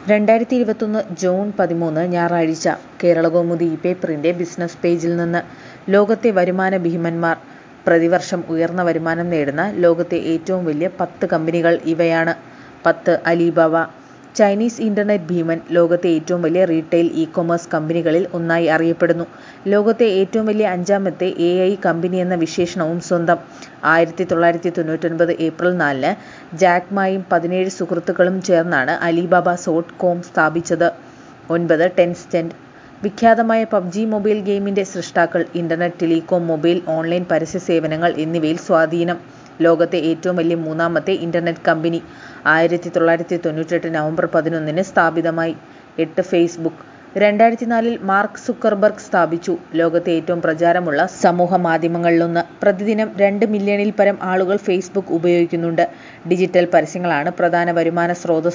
രണ്ടായിരത്തി ഇരുപത്തൊന്ന് ജൂൺ പതിമൂന്ന് ഞായറാഴ്ച കേരളകൗമുദി ഈ പേപ്പറിന്റെ ബിസിനസ് പേജിൽ നിന്ന് ലോകത്തെ വരുമാന ഭീമന്മാർ പ്രതിവർഷം ഉയർന്ന വരുമാനം നേടുന്ന ലോകത്തെ ഏറ്റവും വലിയ പത്ത് കമ്പനികൾ ഇവയാണ്. പത്ത് അലിബാബ ചൈനീസ് ഇന്റർനെറ്റ് ഭീമൻ ലോകത്തെ ഏറ്റവും വലിയ റീട്ടെയിൽ ഇ-കൊമേഴ്സ് കമ്പനികളിൽ ഒന്നായി അറിയപ്പെടുന്നു. ലോകത്തെ ഏറ്റവും വലിയ അഞ്ചാമത്തെ എ.ഐ കമ്പനിയെന്ന വിശേഷണവും സ്വന്തം. ആയിരത്തി തൊള്ളായിരത്തി തൊണ്ണൂറ്റൊൻപത് ഏപ്രിൽ നാലിന് ജാക്ക് മായും പതിനേഴ് സുഹൃത്തുക്കളും ചേർന്നാണ് അലിബാബ ഡോട്ട് കോം സ്ഥാപിച്ചത്. ഒൻപത് ടെൻസെന്റ് വിഖ്യാതമായ പബ്ജി മൊബൈൽ ഗെയിമിന്റെ സൃഷ്ടാക്കൾ. ഇന്റർനെറ്റ്, ടെലികോം, മൊബൈൽ, ഓൺലൈൻ പരസ്യ സേവനങ്ങൾ എന്നിവയിൽ സ്വാധീനം. ലോകത്തെ ഏറ്റവും വലിയ മൂന്നാമത്തെ ഇന്റർനെറ്റ് കമ്പനി. ആയിരത്തി തൊള്ളായിരത്തി തൊണ്ണൂറ്റെട്ട് നവംബർ പതിനൊന്നിന് സ്ഥാപിതമായി. എട്ട് ഫേസ്ബുക്ക് രണ്ടായിരത്തി നാലിൽ മാർക്ക് സുക്കർബർഗ് സ്ഥാപിച്ചു. ലോകത്തെ ഏറ്റവും പ്രചാരമുള്ള സമൂഹമാധ്യമങ്ങളിലൊന്ന്. പ്രതിദിനം രണ്ട് മില്യണിൽ പരം ആളുകൾ ഫേസ്ബുക്ക് ഉപയോഗിക്കുന്നുണ്ട്. ഡിജിറ്റൽ പരസ്യങ്ങളാണ് പ്രധാന വരുമാന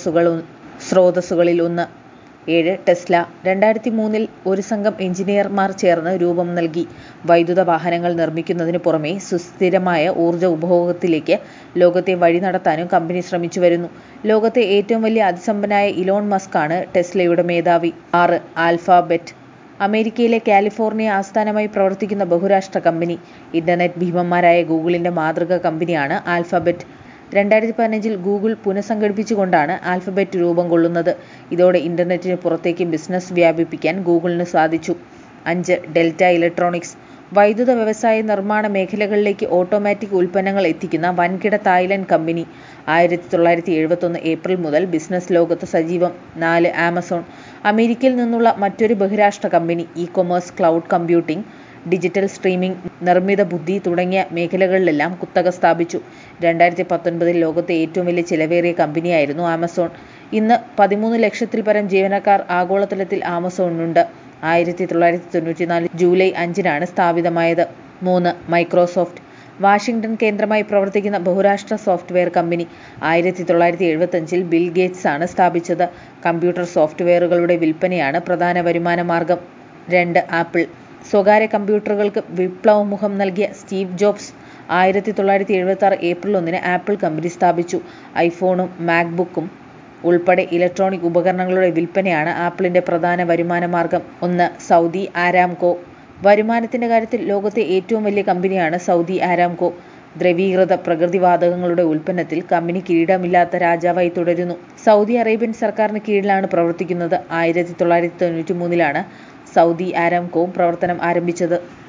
സ്രോതസ്സുകളിൽ ഒന്ന്. ഏഴ് ടെസ്ല രണ്ടായിരത്തി മൂന്നിൽ ഒരു സംഘം എൻജിനീയർമാർ ചേർന്ന് രൂപം നൽകി. വൈദ്യുത വാഹനങ്ങൾ നിർമ്മിക്കുന്നതിനു പുറമെ സുസ്ഥിരമായ ഊർജ ഉപഭോഗത്തിലേക്ക് ലോകത്തെ വഴി നടത്താനും കമ്പനി ശ്രമിച്ചു വരുന്നു. ലോകത്തെ ഏറ്റവും വലിയ അതിസമ്പന്നനായ ഇലോൺ മസ്ക് ആണ് ടെസ്ലയുടെ മേധാവി. ആറ് ആൽഫബെറ്റ് അമേരിക്കയിലെ കാലിഫോർണിയ ആസ്ഥാനമായി പ്രവർത്തിക്കുന്ന ബഹുരാഷ്ട്ര കമ്പനി. ഇന്റർനെറ്റ് ഭീമന്മാരായ ഗൂഗിളിന്റെ മാതൃകാ കമ്പനിയാണ് ആൽഫബെറ്റ്. രണ്ടായിരത്തി പതിനഞ്ചിൽ ഗൂഗിൾ പുനഃസംഘടിപ്പിച്ചുകൊണ്ടാണ് ആൽഫബെറ്റ് രൂപം കൊള്ളുന്നത്. ഇതോടെ ഇന്റർനെറ്റിനു പുറത്തേക്ക് ബിസിനസ് വ്യാപിപ്പിക്കാൻ ഗൂഗിളിന് സാധിച്ചു. അഞ്ച് ഡെൽറ്റ ഇലക്ട്രോണിക്സ് വൈദ്യുത വ്യവസായ നിർമ്മാണ മേഖലകളിലേക്ക് ഓട്ടോമാറ്റിക് ഉൽപ്പന്നങ്ങൾ എത്തിക്കുന്ന വൻകിട തായ്ലൻഡ് കമ്പനി. ആയിരത്തി തൊള്ളായിരത്തി എഴുപത്തൊന്ന് ഏപ്രിൽ മുതൽ ബിസിനസ് ലോകത്ത് സജീവം. നാല് ആമസോൺ അമേരിക്കയിൽ നിന്നുള്ള മറ്റൊരു ബഹിരാഷ്ട്ര company. Ecommerce, cloud computing, digital streaming, നിർമിത ബുദ്ധി തുടങ്ങിയ മേഖലകളിലെല്ലാം കുത്തക സ്ഥാപിച്ചു. രണ്ടായിരത്തി പത്തൊൻപതിൽ ലോകത്തെ ഏറ്റവും വലിയ ചെലവേറിയ കമ്പനിയായിരുന്നു ആമസോൺ. ഇന്ന് പതിമൂന്ന് ലക്ഷത്തിൽ പരം ജീവനക്കാർ ആഗോളതലത്തിൽ ആമസോണിനുണ്ട്. ആയിരത്തി തൊള്ളായിരത്തി തൊണ്ണൂറ്റിനാല് ജൂലൈ അഞ്ചിനാണ് സ്ഥാപിതമായത്. മൂന്ന് മൈക്രോസോഫ്റ്റ് വാഷിങ്ടൺ കേന്ദ്രമായി പ്രവർത്തിക്കുന്ന ബഹുരാഷ്ട്ര സോഫ്റ്റ്വെയർ കമ്പനി. ആയിരത്തി തൊള്ളായിരത്തി എഴുപത്തഞ്ചിൽ ബിൽ ഗേറ്റ്സാണ് സ്ഥാപിച്ചത്. കമ്പ്യൂട്ടർ സോഫ്റ്റ്വെയറുകളുടെ വിൽപ്പനയാണ് പ്രധാന വരുമാന മാർഗം. രണ്ട് ആപ്പിൾ സ്വകാര്യ കമ്പ്യൂട്ടറുകൾക്ക് വിപ്ലവമുഖം നൽകിയ സ്റ്റീവ് ജോബ്സ് ആയിരത്തി തൊള്ളായിരത്തി എഴുപത്താറ് ഏപ്രിൽ ഒന്നിന് ആപ്പിൾ കമ്പനി സ്ഥാപിച്ചു. ഐഫോണും മാക്ബുക്കും ഉൾപ്പെടെ ഇലക്ട്രോണിക് ഉപകരണങ്ങളുടെ വിൽപ്പനയാണ് ആപ്പിളിന്റെ പ്രധാന വരുമാന മാർഗം. ഒന്ന് സൗദി ആരാംകോ വരുമാനത്തിന്റെ കാര്യത്തിൽ ലോകത്തെ ഏറ്റവും വലിയ കമ്പനിയാണ് സൗദി ആരാംകോ. ദ്രവീകൃത പ്രകൃതി വാതകങ്ങളുടെ ഉൽപ്പന്നത്തിൽ കമ്പനി കിരീടമില്ലാത്ത രാജാവായി തുടരുന്നു. സൗദി അറേബ്യൻ സർക്കാരിന് കീഴിലാണ് പ്രവർത്തിക്കുന്നത്. ആയിരത്തി തൊള്ളായിരത്തി തൊണ്ണൂറ്റിമൂന്നിലാണ് സൗദി ആരാംകോ പ്രവർത്തനം ആരംഭിച്ചത്.